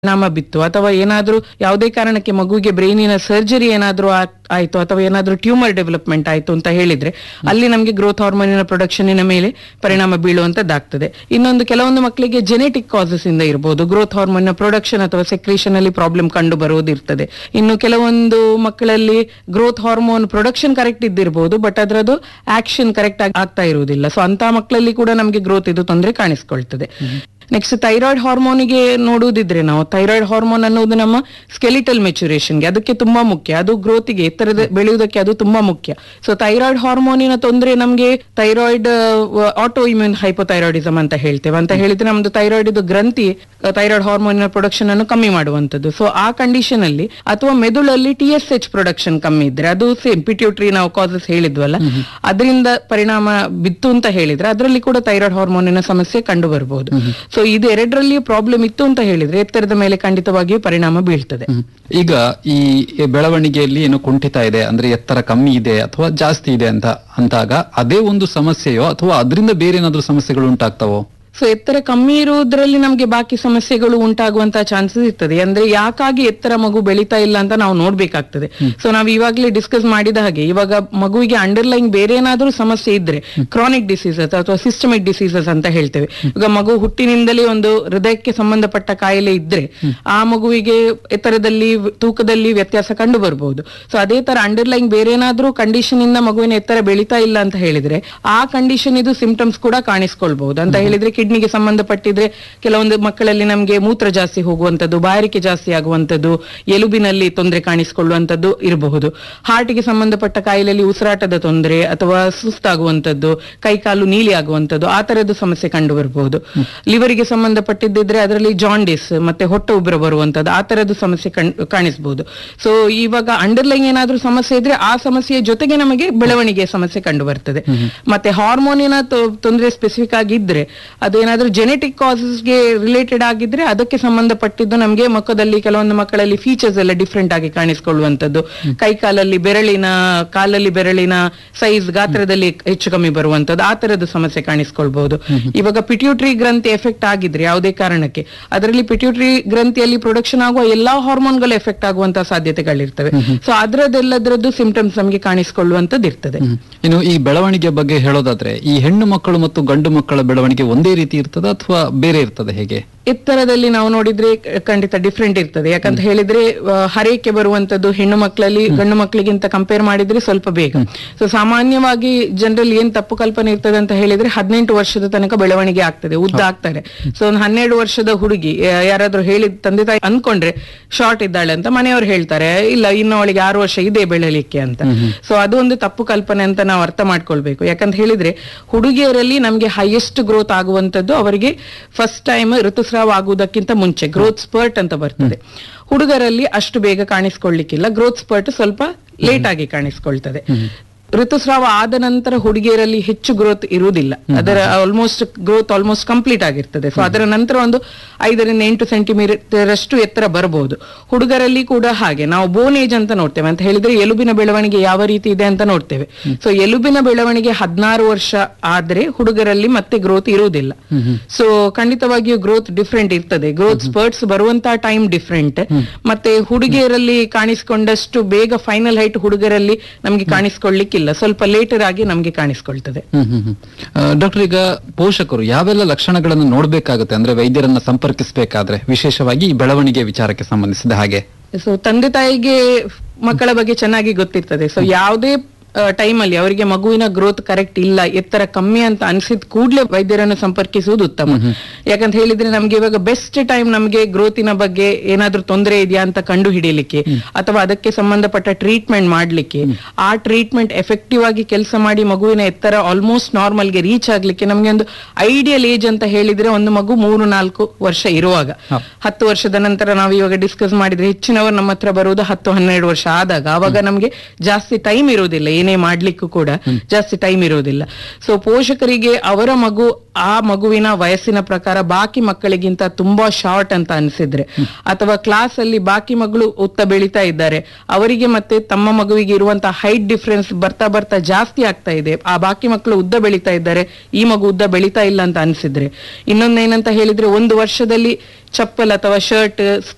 ಪರಿಣಾಮ ಬಿತ್ತು ಅಥವಾ ಏನಾದ್ರೂ ಯಾವುದೇ ಕಾರಣಕ್ಕೆ ಮಗುವಿಗೆ ಬ್ರೈನಿನ ಸರ್ಜರಿ ಏನಾದ್ರೂ ಆ- ಆಯ್ತು ಅಥವಾ ಏನಾದ್ರೂ ಟ್ಯೂಮರ್ ಡೆವಲಪ್ಮೆಂಟ್ ಆಯ್ತು ಅಂತ ಹೇಳಿದ್ರೆ ಅಲ್ಲಿ ನಮಗೆ ಗ್ರೋತ್ ಹಾರ್ಮೋನಿನ ಪ್ರೊಡಕ್ಷನಿನ ಮೇಲೆ ಪರಿಣಾಮ ಬೀಳುವಂತದ್ದಾಗ್ತದೆ ಇನ್ನೊಂದು ಕೆಲವೊಂದು ಮಕ್ಕಳಿಗೆ ಜೆನೆಟಿಕ್ ಕಾಸಸ್ ಇಂದ ಇರಬಹುದು ಗ್ರೋತ್ ಹಾರ್ಮೋನ್ ಪ್ರೊಡಕ್ಷನ್ ಅಥವಾ ಸೆಕ್ರೇಷನ್ ಅಲ್ಲಿ ಪ್ರಾಬ್ಲಮ್ ಕಂಡು ಬರುವುದಿರ್ತದೆ ಇನ್ನು ಕೆಲವೊಂದು ಮಕ್ಕಳಲ್ಲಿ ಗ್ರೋತ್ ಹಾರ್ಮೋನ್ ಪ್ರೊಡಕ್ಷನ್ ಕರೆಕ್ಟ್ ಇದ್ದಿರಬಹುದು ಬಟ್ ಅದರದ್ದು ಆಕ್ಷನ್ ಕರೆಕ್ಟ್ ಆಗಿ ಆಗ್ತಾ ಇರುವುದಿಲ್ಲ ಸೊ ಅಂತ ಮಕ್ಕಳಲ್ಲಿ ಕೂಡ ನಮಗೆ ಗ್ರೋತ್ ಇದು ತೊಂದರೆ ಕಾಣಿಸ್ಕೊಳ್ತದೆ ನೆಕ್ಸ್ಟ್ ಥೈರಾಯ್ಡ್ ಹಾರ್ಮೋನಿಗೆ ನೋಡುವುದಿದ್ರೆ ನಾವು ಥೈರಾಯ್ಡ್ ಹಾರ್ಮೋನ್ ಅನ್ನೋದು ನಮ್ಮ ಸ್ಕೆಲಿಟಲ್ ಮೆಚುರೇಷನ್ಗೆ ಅದಕ್ಕೆ ತುಂಬಾ ಮುಖ್ಯ ಅದು ಗ್ರೋತಿಗೆ ಎತ್ತರದ ಬೆಳೆಯುವುದಕ್ಕೆ ಅದು ತುಂಬಾ ಮುಖ್ಯ ಸೊ ಥೈರಾಯ್ಡ್ ಹಾರ್ಮೋನಿನ ತೊಂದರೆ ನಮಗೆ ಥೈರಾಯ್ಡ್ ಆಟೋ ಇಮ್ಯೂನ್ ಹೈಪೋಥೈರಾಯ್ಡಿಸಮ್ ಅಂತ ಹೇಳ್ತೇವೆ ಅಂತ ಹೇಳಿದ್ರೆ ನಮ್ದು ಥೈರಾಯ್ಡ್ ಇದು ಗ್ರಂಥಿ ಥೈರಾಯ್ಡ್ ಹಾರ್ಮೋನಿನ ಪ್ರೊಡಕ್ಷನ್ ಅನ್ನು ಕಮ್ಮಿ ಮಾಡುವಂತದ್ದು ಸೊ ಆ ಕಂಡೀಷನ್ ಅಲ್ಲಿ ಅಥವಾ ಮೆದುಳಲ್ಲಿ ಟಿ ಎಸ್ ಎಚ್ ಪ್ರೊಡಕ್ಷನ್ ಕಮ್ಮಿ ಇದ್ರೆ ಅದು ಸೇಮ್ ಪಿಟ್ಯೂಟ್ರಿ ನಾವು ಕಾಸಸ್ ಹೇಳಿದ್ವಲ್ಲ ಅದರಿಂದ ಪರಿಣಾಮ ಬಿತ್ತು ಅಂತ ಹೇಳಿದ್ರೆ ಅದರಲ್ಲಿ ಕೂಡ ಥೈರಾಯ್ಡ್ ಹಾರ್ಮೋನಿನ ಸಮಸ್ಯೆ ಕಂಡು ಬರಬಹುದು ಸೊ ಇದು ಎರಡರಲ್ಲಿ ಪ್ರಾಬ್ಲಮ್ ಇತ್ತು ಅಂತ ಹೇಳಿದ್ರೆ ಎತ್ತರದ ಮೇಲೆ ಖಂಡಿತವಾಗಿಯೂ ಪರಿಣಾಮ ಬೀಳ್ತದೆ ಹ್ಮ್. ಈಗ ಈ ಬೆಳವಣಿಗೆಯಲ್ಲಿ ಏನು ಕುಂಠಿತ ಇದೆ ಅಂದ್ರೆ ಎತ್ತರ ಕಮ್ಮಿ ಇದೆ ಅಥವಾ ಜಾಸ್ತಿ ಇದೆ ಅಂತ ಅಂದಾಗ ಅದೇ ಒಂದು ಸಮಸ್ಯೆಯೋ ಅಥವಾ ಅದರಿಂದ ಬೇರೆ ಏನಾದ್ರೂ ಸಮಸ್ಯೆಗಳು ಉಂಟಾಗ್ತಾವೋ ಸೊ ಎತ್ತರ ಕಮ್ಮಿ ಇರುವುದರಲ್ಲಿ ನಮಗೆ ಬಾಕಿ ಸಮಸ್ಯೆಗಳು ಉಂಟಾಗುವಂತಹ ಚಾನ್ಸಸ್ ಇರ್ತದೆ ಅಂದ್ರೆ ಯಾಕಾಗಿ ಎತ್ತರ ಮಗು ಬೆಳೀತಾ ಇಲ್ಲ ಅಂತ ನಾವು ನೋಡ್ಬೇಕಾಗ್ತದೆ ಸೊ ನಾವು ಇವಾಗಲೇ ಡಿಸ್ಕಸ್ ಮಾಡಿದ ಹಾಗೆ ಇವಾಗ ಮಗುವಿಗೆ ಅಂಡರ್ಲೈನ್ ಬೇರೆ ಏನಾದ್ರೂ ಸಮಸ್ಯೆ ಇದ್ರೆ ಕ್ರಾನಿಕ್ ಡಿಸೀಸಸ್ ಅಥವಾ ಸಿಸ್ಟಮಿಕ್ ಡಿಸೀಸಸ್ ಅಂತ ಹೇಳ್ತೇವೆ ಈಗ ಮಗು ಹುಟ್ಟಿನಿಂದಲೇ ಒಂದು ಹೃದಯಕ್ಕೆ ಸಂಬಂಧಪಟ್ಟ ಕಾಯಿಲೆ ಇದ್ರೆ ಆ ಮಗುವಿಗೆ ಎತ್ತರದಲ್ಲಿ ತೂಕದಲ್ಲಿ ವ್ಯತ್ಯಾಸ ಕಂಡು ಬರಬಹುದು ಸೊ ಅದೇ ತರ ಅಂಡರ್ಲೈನ್ ಬೇರೆ ಏನಾದ್ರೂ ಕಂಡೀಷನ್ ಇಂದ ಮಗುವಿನ ಎತ್ತರ ಬೆಳೀತಾ ಇಲ್ಲ ಅಂತ ಹೇಳಿದ್ರೆ ಆ ಕಂಡೀಷನ್ ಇದು ಸಿಂಪ್ಟಮ್ಸ್ ಕೂಡ ಕಾಣಿಸ್ಕೊಳ್ಬಹುದು ಅಂತ ಹೇಳಿದ್ರೆ ಕಿಡ್ನಿಗೆ ಸಂಬಂಧಪಟ್ಟಿದ್ರೆ ಕೆಲವೊಂದು ಮಕ್ಕಳಲ್ಲಿ ನಮಗೆ ಮೂತ್ರ ಜಾಸ್ತಿ ಹೋಗುವಂತದ್ದು ಬಾಯಾರಿಕೆ ಜಾಸ್ತಿ ಆಗುವಂತದ್ದು ಎಲುಬಿನಲ್ಲಿ ತೊಂದರೆ ಕಾಣಿಸಿಕೊಳ್ಳುವಂತದ್ದು ಇರಬಹುದು ಹಾರ್ಟ್ಗೆ ಸಂಬಂಧಪಟ್ಟ ಕಾಯಿಲೆಯಲ್ಲಿ ಉಸಿರಾಟದ ತೊಂದರೆ ಅಥವಾ ಸುಸ್ತಾಗುವಂತದ್ದು ಕೈಕಾಲು ನೀಲಿ ಆಗುವಂತದ್ದು ಆ ತರದ ಸಮಸ್ಯೆ ಕಂಡು ಬರಬಹುದು ಲಿವರಿಗೆ ಸಂಬಂಧಪಟ್ಟಿದ್ದಿದ್ರೆ ಅದರಲ್ಲಿ ಜಾಂಡಿಸ್ ಮತ್ತೆ ಹೊಟ್ಟೆ ಉಬ್ಬರ ಬರುವಂತದ್ದು ಆ ತರದ ಸಮಸ್ಯೆ ಕಣ್- ಕಾಣಿಸ್ಬಹುದು ಸೊ ಇವಾಗ ಅಂಡರ್ಲೈನ್ ಏನಾದ್ರೂ ಸಮಸ್ಯೆ ಇದ್ರೆ ಆ ಸಮಸ್ಯೆಯ ಜೊತೆಗೆ ನಮಗೆ ಬೆಳವಣಿಗೆಯ ಸಮಸ್ಯೆ ಕಂಡು ಬರ್ತದೆ ಮತ್ತೆ ಹಾರ್ಮೋನಿನ ತೊಂದರೆ ಸ್ಪೆಸಿಫಿಕ್ ಆಗಿದ್ರೆ ಅದೇನಾದ್ರೂ ಜೆನೆಟಿಕ್ ಕಾಸಸ್ಗೆ ರಿಲೇಟೆಡ್ ಆಗಿದ್ರೆ ಅದಕ್ಕೆ ಸಂಬಂಧಪಟ್ಟಿದ್ದು ನಮಗೆ ಮುಖದಲ್ಲಿ ಕೆಲವೊಂದು ಮಕ್ಕಳಲ್ಲಿ ಫೀಚರ್ಸ್ ಎಲ್ಲ ಡಿಫ್ರೆಂಟ್ ಆಗಿ ಕಾಣಿಸ್ಕೊಳ್ಳುವಂತದ್ದು ಕೈ ಕಾಲಲ್ಲಿ ಬೆರಳಿನ ಕಾಲಲ್ಲಿ ಬೆರಳಿನ ಸೈಜ್ ಗಾತ್ರದಲ್ಲಿ ಹೆಚ್ಚು ಕಮ್ಮಿ ಬರುವಂತದ್ದು ಆ ತರದ ಸಮಸ್ಯೆ ಕಾಣಿಸ್ಕೊಳ್ಬಹುದು ಇವಾಗ ಪಿಟ್ಯೂಟ್ರಿ ಗ್ರಂಥಿ ಎಫೆಕ್ಟ್ ಆಗಿದ್ರೆ ಯಾವುದೇ ಕಾರಣಕ್ಕೆ ಅದರಲ್ಲಿ ಪಿಟ್ಯೂಟ್ರಿ ಗ್ರಂಥಿಯಲ್ಲಿ ಪ್ರೊಡಕ್ಷನ್ ಆಗುವ ಎಲ್ಲಾ ಹಾರ್ಮೋನ್ಗಳು ಎಫೆಕ್ಟ್ ಆಗುವಂತಹ ಸಾಧ್ಯತೆಗಳಿರ್ತವೆ ಸೊ ಅದರದ್ದೆಲ್ಲದರದ್ದು ಸಿಂಪ್ಟಮ್ಸ್ ನಮಗೆ ಕಾಣಿಸ್ಕೊಳ್ಳುವಂತದ್ದು ಇರ್ತದೆ ಹ್ಮ್. ಇನ್ನು ಈ ಬೆಳವಣಿಗೆ ಬಗ್ಗೆ ಹೇಳೋದಾದ್ರೆ ಈ ಹೆಣ್ಣು ಮಕ್ಕಳು ಮತ್ತು ಗಂಡು ಮಕ್ಕಳ ಬೆಳವಣಿಗೆ ಒಂದೇ ರೀತಿ ಇರ್ತದ ಅಥವಾ ಬೇರೆ ಇರ್ತದೆ ಹೇಗೆ ಎತ್ತರದಲ್ಲಿ ನಾವು ನೋಡಿದ್ರೆ ಕ- ಖಂಡಿತ ಡಿಫ್ರೆಂಟ್ ಇರ್ತದೆ ಯಾಕಂತ ಹೇಳಿದ್ರೆ ಆ, ಹರಕೆ ಬರುವಂತದ್ದು ಹೆಣ್ಣು ಮಕ್ಕಳಲ್ಲಿ ಗಂಡು ಮಕ್ಕಳಿಗಿಂತ ಕಂಪೇರ್ ಮಾಡಿದ್ರೆ ಸ್ವಲ್ಪ ಬೇಗ ಸೊ ಸಾಮಾನ್ಯವಾಗಿ ಜನರಲ್ಲಿ ಏನ್ ತಪ್ಪು ಕಲ್ಪನೆ ಇರ್ತದೆ ಅಂತ ಹೇಳಿದ್ರೆ ಹದಿನೆಂಟು ವರ್ಷದ ತನಕ ಬೆಳವಣಿಗೆ ಆಗ್ತದೆ ಉದ್ದ ಆಗ್ತಾರೆ ಸೊ ಒಂದು ಹನ್ನೆರಡು ವರ್ಷದ ಹುಡುಗಿ ಯಾ- ಯಾರಾದ್ರೂ ಹೇಳಿದ ತಂದೆ ತಾಯಿ ಅನ್ಕೊಂಡ್ರೆ ಶಾರ್ಟ್ ಇದ್ದಾಳೆ ಅಂತ ಮನೆಯವರು ಹೇಳ್ತಾರೆ ಇಲ್ಲ ಇನ್ನು ಅವಳಿಗೆ ಆರು ವರ್ಷ ಇದೆ ಬೆಳಲಿಕ್ಕೆ ಅಂತ ಸೊ ಅದು ಒಂದು ತಪ್ಪು ಕಲ್ಪನೆ ಅಂತ ನಾವು ಅರ್ಥ ಮಾಡ್ಕೊಳ್ಬೇಕು ಯಾಕಂತ ಹೇಳಿದ್ರೆ ಹುಡುಗಿಯರಲ್ಲಿ ನಮ್ಗೆ ಹೈಯೆಸ್ಟ್ ಗ್ರೋತ್ ಆಗುವಂತದ್ದು ಅವರಿಗೆ ಫಸ್ಟ್ ಟೈಮ್ ಋತುಸ್ರಾವ ಆಗುವುದಕ್ಕಿಂತ ಮುಂಚೆ ಗ್ರೋತ್ ಸ್ಪರ್ಟ್ ಅಂತ ಬರ್ತದೆ ಹುಡುಗರಲ್ಲಿ ಅಷ್ಟು ಬೇಗ ಕಾಣಿಸ್ಕೊಳ್ಳಿಕ್ಕಿಲ್ಲ ಗ್ರೋತ್ ಸ್ಪರ್ಟ್ ಸ್ವಲ್ಪ ಲೇಟ್ ಆಗಿ ಕಾಣಿಸ್ಕೊಳ್ತದೆ ಋತುಸ್ರಾವ ಆದ ನಂತರ ಹುಡುಗಿಯರಲ್ಲಿ ಹೆಚ್ಚು ಗ್ರೋತ್ ಇರುವುದಿಲ್ಲ ಅದರ ಆಲ್ಮೋಸ್ಟ್ ಗ್ರೋತ್ ಆಲ್ಮೋಸ್ಟ್ ಕಂಪ್ಲೀಟ್ ಆಗಿರ್ತದೆ ಸೊ ಅದರ ನಂತರ ಒಂದು ಐದರಿಂದ ಎಂಟು ಸೆಂಟಿಮೀಟರ್ ಅಷ್ಟು ಎತ್ತರ ಬರಬಹುದು ಹುಡುಗರಲ್ಲಿ ಕೂಡ ಹಾಗೆ ನಾವು ಬೋನ್ ಏಜ್ ಅಂತ ನೋಡ್ತೇವೆ ಅಂತ ಹೇಳಿದ್ರೆ ಎಲುಬಿನ ಬೆಳವಣಿಗೆ ಯಾವ ರೀತಿ ಇದೆ ಅಂತ ನೋಡ್ತೇವೆ ಸೊ ಎಲುಬಿನ ಬೆಳವಣಿಗೆ ಹದಿನಾರು ವರ್ಷ ಆದ್ರೆ ಹುಡುಗರಲ್ಲಿ ಮತ್ತೆ ಗ್ರೋತ್ ಇರುವುದಿಲ್ಲ ಸೊ ಖಂಡಿತವಾಗಿಯೂ ಗ್ರೋತ್ ಡಿಫ್ರೆಂಟ್ ಇರ್ತದೆ ಗ್ರೋತ್ ಸ್ಪರ್ಟ್ಸ್ ಬರುವಂತಹ ಟೈಮ್ ಡಿಫ್ರೆಂಟ್ ಮತ್ತೆ ಹುಡುಗಿಯರಲ್ಲಿ ಕಾಣಿಸ್ಕೊಂಡಷ್ಟು ಬೇಗ ಫೈನಲ್ ಹೈಟ್ ಹುಡುಗರಲ್ಲಿ ನಮ್ಗೆ ಕಾಣಿಸ್ಕೊಳ್ಳಿಕ್ಕಿಲ್ಲ ಸ್ವಲ್ಪ ಲೇಟರ್ ಆಗಿ ನಮ್ಗೆ ಕಾಣಿಸ್ಕೊಳ್ತದೆ ಹ್ಮ್ ಹ್ಮ್ ಹ್ಮ್. ಆ, ಡಾಕ್ಟರ್ ಈಗ ಪೋಷಕರು ಯಾವೆಲ್ಲ ಲಕ್ಷಣಗಳನ್ನು ನೋಡ್ಬೇಕಾಗುತ್ತೆ ಅಂದ್ರೆ ವೈದ್ಯರನ್ನ ಸಂಪರ್ಕಿಸಬೇಕಾದ್ರೆ ವಿಶೇಷವಾಗಿ ಈ ಬೆಳವಣಿಗೆ ವಿಚಾರಕ್ಕೆ ಸಂಬಂಧಿಸಿದ ಹಾಗೆ ಸೊ ತಂದೆ ತಾಯಿಗೆ ಮಕ್ಕಳ ಬಗ್ಗೆ ಚೆನ್ನಾಗಿ ಗೊತ್ತಿರ್ತದೆ ಸೊ ಯಾವುದೇ ಟೈಮ್ ಅಲ್ಲಿ ಅವರಿಗೆ ಮಗುವಿನ ಗ್ರೋತ್ ಕರೆಕ್ಟ್ ಇಲ್ಲ ಎತ್ತರ ಕಮ್ಮಿ ಅಂತ ಅನ್ಸಿದ ಕೂಡಲೇ ವೈದ್ಯರನ್ನು ಸಂಪರ್ಕಿಸುವುದು ಉತ್ತಮ ಯಾಕಂತ ಹೇಳಿದ್ರೆ ನಮ್ಗೆ ಇವಾಗ ಬೆಸ್ಟ್ ಟೈಮ್ ನಮ್ಗೆ ಗ್ರೋತಿನ ಬಗ್ಗೆ ಏನಾದ್ರೂ ತೊಂದರೆ ಇದೆಯಾ ಅಂತ ಕಂಡು ಹಿಡಿಯಲಿಕ್ಕೆ ಅಥವಾ ಅದಕ್ಕೆ ಸಂಬಂಧಪಟ್ಟ ಟ್ರೀಟ್ಮೆಂಟ್ ಮಾಡ್ಲಿಕ್ಕೆ ಆ ಟ್ರೀಟ್ಮೆಂಟ್ ಎಫೆಕ್ಟಿವ್ ಆಗಿ ಕೆಲಸ ಮಾಡಿ ಮಗುವಿನ ಎತ್ತರ ಆಲ್ಮೋಸ್ಟ್ ನಾರ್ಮಲ್ಗೆ ರೀಚ್ ಆಗ್ಲಿಕ್ಕೆ ನಮ್ಗೆ ಒಂದು ಐಡಿಯಲ್ ಏಜ್ ಅಂತ ಹೇಳಿದ್ರೆ ಒಂದು ಮಗು ಮೂರು ನಾಲ್ಕು ವರ್ಷ ಇರುವಾಗ ಹತ್ತು ವರ್ಷದ ನಂತರ ನಾವು ಇವಾಗ ಡಿಸ್ಕಸ್ ಮಾಡಿದ್ರೆ ಹೆಚ್ಚಿನವರು ನಮ್ಮ ಹತ್ರ ಬರುವುದು ಹತ್ತು ಹನ್ನೆರಡು ವರ್ಷ ಆದಾಗ ಅವಾಗ ನಮ್ಗೆ ಜಾಸ್ತಿ ಟೈಮ್ ಇರುವುದಿಲ್ಲ ಏನೇ ಮಾಡ್ಲಿಕ್ಕೂ ಕೂಡ ಜಾಸ್ತಿ ಟೈಮ್ ಇರುವುದಿಲ್ಲ ಸೊ ಪೋಷಕರಿಗೆ ಅವರ ಮಗು ಆ ಮಗುವಿನ ವಯಸ್ಸಿನ ಪ್ರಕಾರ ಬಾಕಿ ಮಕ್ಕಳಿಗಿಂತ ತುಂಬಾ ಶಾರ್ಟ್ ಅಂತ ಅನ್ಸಿದ್ರೆ ಅಥವಾ ಕ್ಲಾಸ್ ಅಲ್ಲಿ ಬಾಕಿ ಮಗಳು ಉತ್ತ ಬೆಳೀತಾ ಇದ್ದಾರೆ ಅವರಿಗೆ ಮತ್ತೆ ತಮ್ಮ ಮಗುವಿಗೆ ಇರುವಂತಹ ಹೈಟ್ ಡಿಫ್ರೆನ್ಸ್ ಬರ್ತಾ ಬರ್ತಾ ಜಾಸ್ತಿ ಆಗ್ತಾ ಇದೆ ಆ ಬಾಕಿ ಮಕ್ಕಳು ಉದ್ದ ಬೆಳೀತಾ ಇದ್ದಾರೆ ಈ ಮಗು ಉದ್ದ ಬೆಳೀತಾ ಇಲ್ಲ ಅಂತ ಅನ್ಸಿದ್ರೆ ಇನ್ನೊಂದೇನಂತ ಹೇಳಿದ್ರೆ ಒಂದು ವರ್ಷದಲ್ಲಿ ಚಪ್ಪಲ್ ಅಥವಾ ಶರ್ಟ್